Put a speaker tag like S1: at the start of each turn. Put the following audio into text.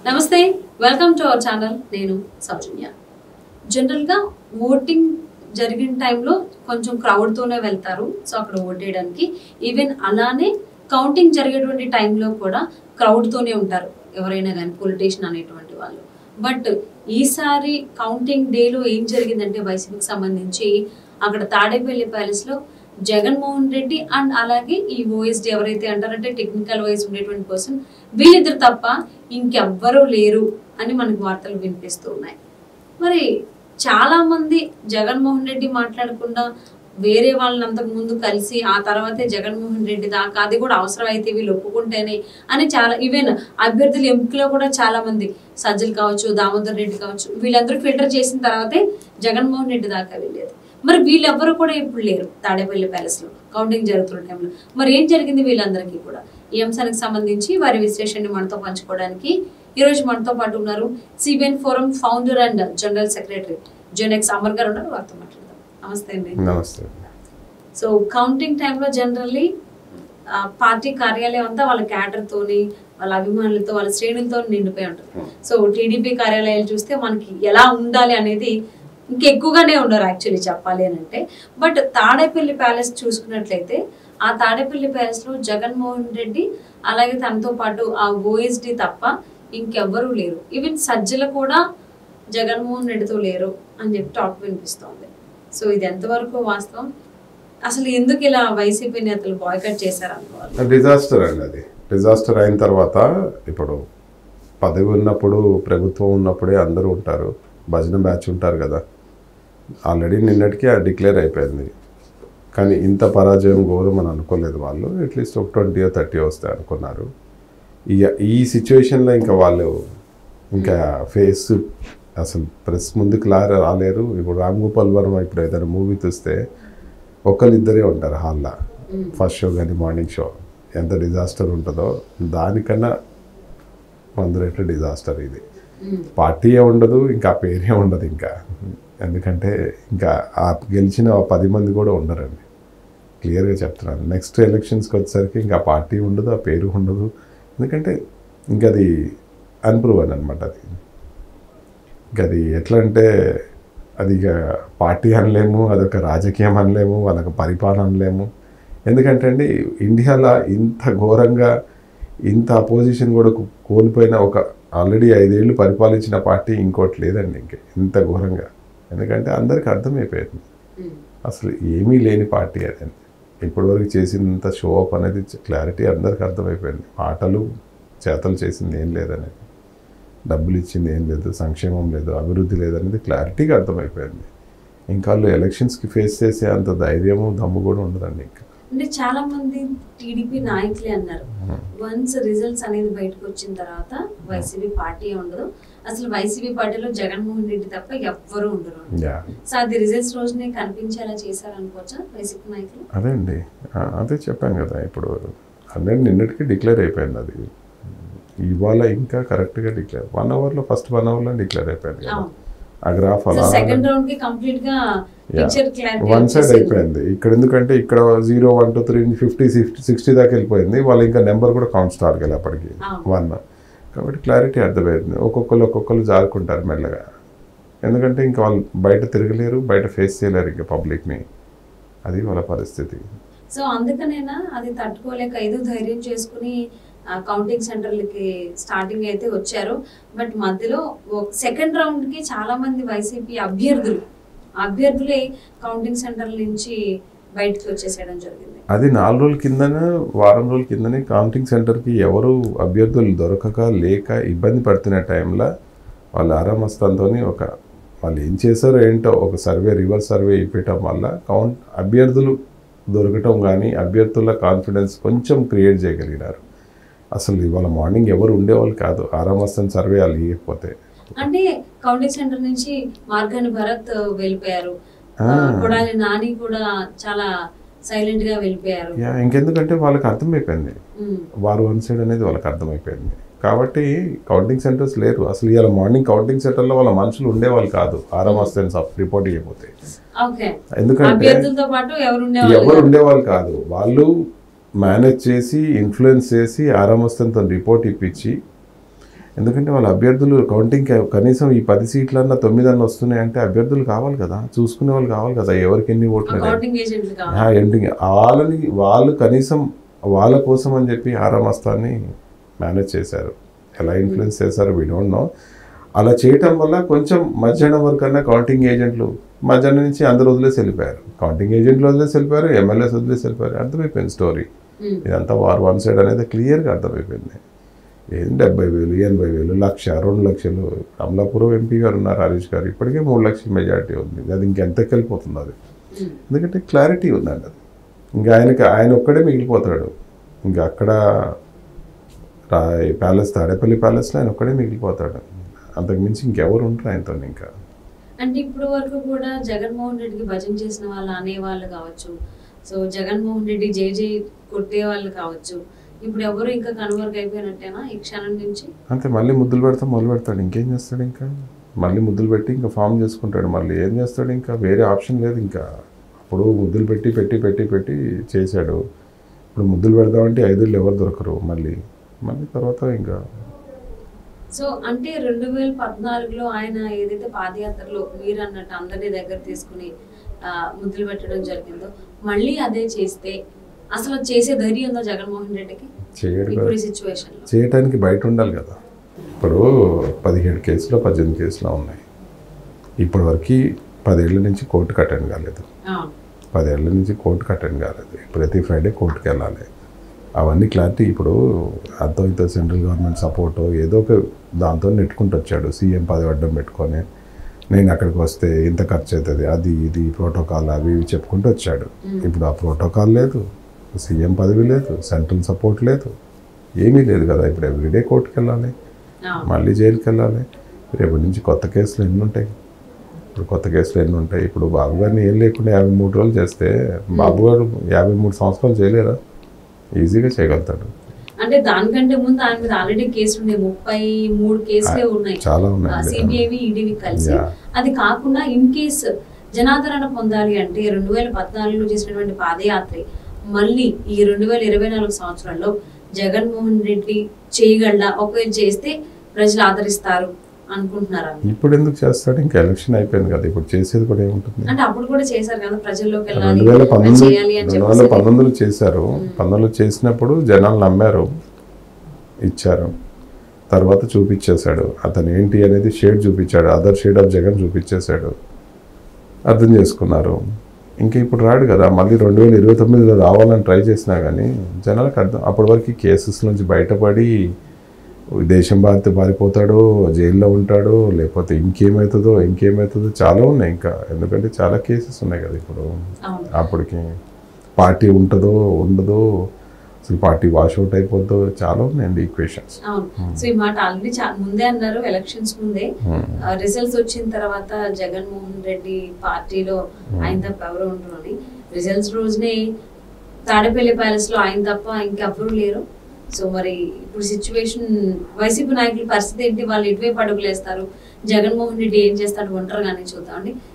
S1: నమస్తే welcome to our channel నేను సౌజన్య జనరల్గా ఓటింగ్ జరిగిన టైంలో కొంచెం క్రౌడ్తోనే వెళ్తారు సో అక్కడ ఓటేయడానికి ఈవెన్ అలానే కౌంటింగ్ జరిగేటువంటి టైంలో కూడా క్రౌడ్తోనే ఉంటారు ఎవరైనా కానీ పొలిటీషియన్ అనేటువంటి వాళ్ళు బట్ ఈసారి కౌంటింగ్ డేలో ఏం జరిగిందంటే వైసీపీకి సంబంధించి అక్కడ తాడేపల్లి ప్యాలెస్లో జగన్మోహన్ రెడ్డి అండ్ అలాగే ఈ ఓఎస్డి ఎవరైతే అంటారంటే టెక్నికల్ వైజ్ ఉండేటువంటి పర్సన్ వీళ్ళిద్దరు తప్ప ఇంకెవ్వరూ లేరు అని మనకు వార్తలు వినిపిస్తూ ఉన్నాయి మరి చాలా మంది జగన్మోహన్ రెడ్డి మాట్లాడకుండా వేరే వాళ్ళని అంతకు ముందు కలిసి ఆ తర్వాతే జగన్మోహన్ రెడ్డి దాకా అది కూడా అవసరం అయితే వీళ్ళు ఒప్పుకుంటేనే అని చాలా ఈవెన్ అభ్యర్థుల ఎంపికలో కూడా చాలా మంది సజ్జలు కావచ్చు దామోదర్ రెడ్డి కావచ్చు వీళ్ళందరూ ఫిల్టర్ చేసిన తర్వాతే జగన్మోహన్ రెడ్డి దాకా వెళ్ళేది మరి వీళ్ళెవ్వరు కూడా ఇప్పుడు లేరు తాడేపల్లి ప్యాలెస్ లో కౌంటింగ్ జరుగుతున్న టైంలో మరి ఏం జరిగింది వీళ్ళందరికీ కూడా ఈ అంశానికి సంబంధించి వారి విశ్లేషణని మనతో పంచుకోవడానికి ఈ రోజు మనతో పాటు ఉన్నారు CBN forum founder and general secretary Jonex Amar garu ఉన్నారు వారితో మాట్లాడదాం నమస్తే అండి
S2: నమస్తే
S1: సో కౌంటింగ్ టైంలో జనరల్లీ పార్టీ కార్యాలయం అంతా వాళ్ళ క్యాడర్ తోని వాళ్ళ అభిమానులతో వాళ్ళ శ్రేణులతో నిండిపోయి ఉంటుంది సో టీడీపీ కార్యాలయాలు చూస్తే మనకి ఎలా ఉండాలి అనేది ఇంకెక్కువగానే ఉన్నారు యాక్చువల్లీ చెప్పాలి అని అంటే బట్ తాడేపల్లి ప్యాలెస్ చూసుకున్నట్లయితే ఆ తాడేపల్లి ప్యాలెస్ లో జగన్మోహన్ రెడ్డి అలాగే తనతో పాటు ఆ ఓఎస్డి తప్ప ఇంకెవ్వరూ లేరు ఈవెన్ సజ్జలు కూడా జగన్మోహన్ రెడ్డితో లేరు అని చెప్పి టాక్ వినిపిస్తోంది సో ఇది ఎంతవరకు వాస్తవం అసలు ఎందుకు ఇలా వైసీపీ నేతలు బాయ్కట్ చేశారు అనుకోవాలి
S2: డిజాస్టర్ అండి అది డిజాస్టర్ అయిన తర్వాత ఇప్పుడు పదవి ఉన్నప్పుడు ప్రభుత్వం ఉన్నప్పుడే అందరూ ఉంటారు భజన బ్యాచ్ ఉంటారు కదా ఆల్రెడీ నిన్నటికి డిక్లేర్ అయిపోయింది కానీ ఇంత పరాజయం ఘోరం అని అనుకోలేదు వాళ్ళు అట్లీస్ట్ ఒక ట్వంటీ థర్టీ వస్తాయి అనుకున్నారు ఇక ఈ సిచ్యువేషన్లో ఇంకా వాళ్ళు ఇంకా ఫేస్ అసలు ప్రెస్ ముందుకు లా రాలేరు ఇప్పుడు రామ్ గోపాల్ వర్మ ఇప్పుడు ఏదైనా మూవీ చూస్తే ఒకళ్ళిద్దరే ఉంటారు హాల్లో ఫస్ట్ షో కానీ మార్నింగ్ షో ఎంత డిజాస్టర్ ఉంటుందో దానికన్నా వంద రెట్లు డిజాస్టర్ ఇది పార్టీయే ఉండదు ఇంకా ఆ పేరే ఉండదు ఇంకా ఎందుకంటే ఇంకా ఆ గెలిచిన ఆ పది మంది కూడా ఉండరండి క్లియర్గా చెప్తున్నాను నెక్స్ట్ ఎలక్షన్స్కి వచ్చేసరికి ఇంకా ఆ పార్టీ ఉండదు ఆ పేరు ఉండదు ఎందుకంటే ఇంకా అది అన్ప్రూవన్ అనమాట అది ఇంకా అది ఎట్లా అంటే అది ఇక పార్టీ అనలేము అదొక రాజకీయం అనలేము వాళ్ళకి పరిపాలన అనలేము ఎందుకంటే అండి ఇండియాలో ఇంత ఘోరంగా ఇంత అపోజిషన్ కూడా కో- కోల్పోయిన ఒక ఆల్రెడీ ఐదేళ్ళు పరిపాలించిన పార్టీ ఇంకోటి లేదండి ఇంక ఇంత ఘోరంగా ఎందుకంటే అందరికి అర్థమైపోయింది అసలు ఏమీ లేని పార్టీ అదండి ఇప్పటివరకు చేసినంత షో అప్ అనేది క్లారిటీ అందరికి అర్థమైపోయింది మాటలు చేతలు చేసింది ఏం లేదనేది డబ్బులు ఇచ్చింది ఏం లేదు సంక్షేమం లేదు అభివృద్ధి లేదనేది క్లారిటీగా అర్థమైపోయింది ఇంకా వాళ్ళు ఎలక్షన్స్కి ఫేస్ చేసే అంత ధైర్యము దమ్ము కూడా ఉండదండి ఇంకా
S1: అంటే చాలా మంది టీడీపీ నాయకులే అన్నారు వన్స్ రిజల్ట్స్ అనేది బయటకు వచ్చిన తర్వాత వైసీపీ పార్టీ ఉండదు అసలు వైసీపీ పార్టీలో జగన్మోహన్ రెడ్డి తప్ప ఎవ్వరూ ఉండరు అని.
S2: యా
S1: సో అది రిజల్ట్స్ రోజునే కనిపించేలా చేశారు అనుకోవచ్చా వైసీపీ నాయకులు
S2: అదే అండి ఆ, అదే చెప్పాం కదా ఇప్పుడు హండ్రెడ్ నిన్నటికి డిక్లేర్ అయిపోయింది అది ఇవాళ ఇంకా కరెక్ట్గా డిక్లేర్ వన్ అవర్లో ఫస్ట్ వన్ అవర్లో డిక్లేర్ అయిపోయింది కదా
S1: అవును
S2: ఆ గ్రాఫ్ అలా
S1: సెకండ్ రౌండ్ కి కంప్లీట్ గా పిక్చర్ క్లారిటీ
S2: వన్ సైడ్ అయిపోయింది ఇక్కడ ఎందుకంటే ఇక్కడ zero one two three fifty sixty sixty దాకా వెళ్ళిపోయింది వాళ్ళు ఇంకా నెంబర్ కూడా కౌంట్ స్టార్ట్ వెళ్ళి అప్పటికి
S1: అవును.
S2: వన్ కాబట్టి క్లారిటీ అర్థమైంది ఒక్కొక్కరు ఒక్కొక్కరు జారుకుంటారు మెల్లగా ఎందుకంటే ఇంకా వాళ్ళు బయట తిరగలేరు బయట ఫేస్ చేయలేరు ఇంకా పబ్లిక్ని అది వాళ్ళ పరిస్థితి
S1: సో అందుకనేనా అది తట్టుకోలేక ఏదో ధైర్యం చేసుకుని కౌంటింగ్ సెంటర్లకి స్టార్టింగ్ అయితే వచ్చారు బట్ మధ్యలో సెకండ్ రౌండ్ కి చాలా మంది వైసీపీ అభ్యర్థులు అభ్యర్థులే కౌంటింగ్ సెంటర్ నుంచి బయటకు వచ్చేసేయడం జరిగింది
S2: అది నాలుగు రోజుల కిందనే వారం రోజుల కిందనే కౌంటింగ్ సెంటర్కి ఎవరు అభ్యర్థులు దొరకక లేక ఇబ్బంది పడుతున్న టైంలో వాళ్ళు ఆరామస్తంతో ఒక వాళ్ళు ఏం చేశారో ఏంటో ఒక సర్వే రివర్స్ సర్వే ఇవ్వటం వల్ల కౌంట్ అభ్యర్థులు దొరకటం కానీ అభ్యర్థుల కాన్ఫిడెన్స్ కొంచెం క్రియేట్ చేయగలిగినారు అసలు ఇవాళ మార్నింగ్ ఎవరు ఉండేవాళ్ళు కాదు ఆరామస్తన్ సర్వే వాళ్ళు ఇవ్వకపోతే
S1: అంటే కౌంటింగ్ సెంటర్ నుంచి మార్గాని భరత్ వెళ్ళిపోయారు
S2: ఆ.
S1: కొడాలి నాని కూడా చాలా సైలెంట్ గా వెళ్ళిపోయారు
S2: యా ఇంకెందుకంటే వాళ్ళకి అర్థమైపోయింది
S1: ఉమ్,
S2: వారు వన్ సైడ్ అనేది వాళ్ళకి అర్థమైపోయింది కాబట్టి కౌంటింగ్ సెంటర్స్ లేరు అసలు ఇవాళ మార్నింగ్ కౌంటింగ్ సెంటర్లో వాళ్ళ మనుషులు ఉండేవాళ్ళు కాదు ఆరామ్ వస్తే రిపోర్ట్ చేయకపోతే
S1: ఓకే
S2: ఎందుకంటే
S1: అభ్యర్థులతో పాటు ఎవరు
S2: ఎవరు
S1: ఉండేవాళ్ళు
S2: ఉండేవాళ్ళు కాదు వాళ్ళు మేనేజ్ చేసి ఇన్ఫ్లుయెన్స్ చేసి ఆరామస్తంతో రిపోర్ట్ ఇప్పించి ఎందుకంటే వాళ్ళ అభ్యర్థులు కౌంటింగ్ కనీసం ఈ పది సీట్లన్నా తొమ్మిది అన్న వస్తున్నాయంటే అభ్యర్థులు కావాలి కదా చూసుకునే వాళ్ళు కావాలి కదా ఎవరికి ఎన్ని ఓట్లు అనేవి.
S1: అకౌంటింగ్ ఏజెంట్లు కావాలి
S2: ఆ, ఎండింగ్ వాళ్ళని వాళ్ళు కనీసం వాళ్ళ కోసం అని చెప్పి ఆరా మస్తాన్ని మేనేజ్ చేశారు ఎలా ఇన్ఫ్లుయెన్స్ చేశారో వీ డోంట్ నో అలా చేయటం వల్ల కొంచెం మధ్యాహ్నం వరకు అన్నా కౌంటింగ్ ఏజెంట్లు మధ్యాహ్నం నుంచి అందరూ వదిలేసి వెళ్ళిపోయారు కౌంటింగ్ ఏజెంట్లు వదిలేసి వెళ్ళిపోయారు ఎమ్మెల్యేస్ వదిలేసి వెళ్ళిపోయారు అర్థమైపోయింది స్టోరీ
S1: ఉమ్.
S2: ఇదంతా వార్ వన్ సైడ్ అనేది క్లియర్గా అర్థమైపోయింది ఏం డెబ్బై వేలు ఎనభై వేలు లక్ష రెండు లక్షలు అమలాపురం ఎంపీ గారు ఉన్నారు హరీష్ గారు ఇప్పటికే మూడు లక్షల మెజారిటీ ఉంది అది ఇంకెంతకి వెళ్ళిపోతుంది అది
S1: ఉమ్.
S2: ఎందుకంటే క్లారిటీ ఉందండి అది ఇంకా ఆయనకి ఆయన ఒక్కడే మిగిలిపోతాడు ఇంకా అక్కడ రా ప్యాలెస్ తాడేపల్లి ప్యాలెస్లో ఆయన ఒక్కడే మిగిలిపోతాడు అంతకుమించి ఇంకెవరు ఉంటారు ఆయనతో ఇంకా
S1: అంటే ఇప్పుడు వరకు కూడా జగన్మోహన్ రెడ్డికి భజన చేసిన వాళ్ళు అనేవాళ్ళు కావచ్చు సో జగన్మోహన్ రెడ్డి జై జై కొట్టే వాళ్ళు కావచ్చు ఇప్పుడు ఎవరు ఇంకా కన్వర్క్ అయిపోయినట్టేనా ఈ క్షణం నుంచి
S2: అంతే మళ్ళీ ముద్దులు పెడతా మొదలు పెడతాడు ఇంకేం చేస్తాడు ఇంకా మళ్ళీ ముద్దులు పెట్టి ఇంకా ఫామ్ చేసుకుంటాడు మళ్ళీ ఏం చేస్తాడు ఇంకా వేరే ఆప్షన్ లేదు ఇంకా అప్పుడు ముద్దులు పెట్టి పెట్టి పెట్టి పెట్టి చేశాడు ఇప్పుడు ముద్దులు పెడదామంటే ఐదుళ్ళు ఎవరు దొరకరు మళ్ళీ మళ్ళీ తర్వాత ఇంకా
S1: సో అంటే రెండు వేల పద్నాలుగులో ఆయన ఏదైతే పాదయాత్రలో మీరు అన్నట్టు అందరినీ దగ్గర తీసుకుని ఆ, ముద్దులు పెట్టడం జరిగిందో మళ్ళీ అదే చేస్తే అసలు చేసే ధైర్యం ఉందా జగన్మోహన్ రెడ్డికి
S2: చేయడు కదా
S1: ఇప్పుడు ఈ సిచ్యువేషన్ లో
S2: చేయటానికి బయట ఉండాలి కదా ఇప్పుడు పదిహేడు కేసులు పద్దెనిమిది కేసులు ఉన్నాయి ఇప్పటివరకు పదేళ్ల నుంచి కోర్టుకు అటెండ్ కాలేదు
S1: అవును.
S2: పదేళ్ల నుంచి కోర్టుకు అటెండ్ కాలేదు ప్రతి ఫ్రైడే కోర్టుకు వెళ్ళాలి అవన్నీ క్లారిటీ ఇప్పుడు అంతో ఇంతో సెంట్రల్ గవర్నమెంట్ సపోర్ట్ ఏదో ఒక దాంతో నెట్టుకుంటూ వచ్చాడు సీఎం పదవి అడ్డం పెట్టుకొని నేను అక్కడికి వస్తే ఇంత ఖర్చు అవుతుంది అది ఇది ప్రోటోకాల్ అవి ఇవి చెప్పుకుంటూ వచ్చాడు ఇప్పుడు ఆ ప్రోటోకాల్ లేదు సీఎం పదవి లేదు సెంట్రల్ సపోర్ట్ లేదు ఏమీ లేదు కదా ఇప్పుడు ఎవ్రీడే కోర్టుకు వెళ్ళాలి
S1: అవును.
S2: మళ్ళీ జైలుకి వెళ్ళాలి రేపటి నుంచి కొత్త కేసులు ఎన్ని ఉంటాయి ఇప్పుడు కొత్త కేసులు ఎన్ని ఉంటాయి ఇప్పుడు బాబు గారిని ఏం లేకుండా యాభై మూడు రోజులు చేస్తే బాబు గారు యాభై మూడు సంవత్సరాలు చేయలేరా ఈజీగా చేయగలుగుతాడు
S1: అంటే దానికంటే ముందు ఆయన మీద ఆల్రెడీ కేసులు ఉన్నాయి ముప్పై మూడు కేసులే ఉన్నాయి
S2: చాలా ఉన్నాయి
S1: సిబిఐవి ఈడీవి కలిసి
S2: Yeah.
S1: అది కాకుండా ఇన్ కేస్ జనాదరణ పొందాలి అంటే రెండు వేల పద్నాలుగులో చేసినటువంటి పాదయాత్ర మళ్ళీ ఈ రెండు వేల ఇరవై నాలుగు సంవత్సరాల్లో జగన్మోహన్ రెడ్డి చేయగలడా ఒకవేళ చేస్తే ప్రజలు ఆదరిస్తారు అనుకుంటున్నారా
S2: ఇప్పుడు ఎందుకు చేస్తాడు ఇంకా ఎలక్షన్ అయిపోయింది కదా ఇప్పుడు చేసేది కూడా ఏముంటుంది
S1: అంటే అప్పుడు కూడా చేశారు కదా ప్రజల్లోకి
S2: రెండు
S1: వెళ్ళాలి
S2: వేల
S1: అది
S2: పంతొమ్మిది
S1: చేయాలి అని
S2: రెండు వేల
S1: చెప్పేసి
S2: పంతొమ్మిదిలో చేశారు పంతొమ్మిదిలో చేసినప్పుడు జనాలు నమ్మారు ఇచ్చారు తర్వాత చూపించేశాడు అతను ఏంటి అనేది షేడ్ చూపించాడు అదర్ షేడ్ ఆఫ్ జగన్ చూపించేశాడు అర్థం చేసుకున్నారు ఇంకా ఇప్పుడు రాడు కదా మళ్ళీ రెండు వేల ఇరవై తొమ్మిదిలో రావాలని ట్రై చేసినా కానీ జనాలకు అర్థం అప్పటి వరకు కేసెస్ నుంచి బయటపడి దేశం బారితే పారిపోతాడో జైల్లో ఉంటాడో లేకపోతే ఇంకేమవుతుందో ఇంకేమవుతుందో చాలా ఉన్నాయి ఇంకా ఎందుకంటే చాలా కేసెస్ ఉన్నాయి కదా ఇప్పుడు
S1: అవును
S2: అప్పటికి పార్టీ ఉంటుందో ఉండదో అసలు పార్టీ వాష్అవుట్ అయిపోద్దో చాలా ఉన్నాయండి ఈక్వేషన్స్
S1: అవును సో ఈ మాట ఆల్రెడీ చా- ముందే అన్నారు ఎలక్షన్స్ ముందే రిజల్ట్స్ వచ్చిన తర్వాత జగన్మోహన్ రెడ్డి పార్టీలో ఆయన తప్ప ఎవరు ఉండరు అని రిజల్ట్స్ రోజునే తాడేపల్లి ప్యాలెస్ లో ఆయన తప్ప ఇంకెవ్వరూ లేరు సో మరి ఇప్పుడు సిచ్యువేషన్ వైసీపీ నాయకుల పరిస్థితి ఏంటి వాళ్ళు ఎటువైపు అడుగులు వేస్తారు జగన్మోహన్ రెడ్డి ఏం చేస్తాడు ఒంటరిగానే చూద్దామండి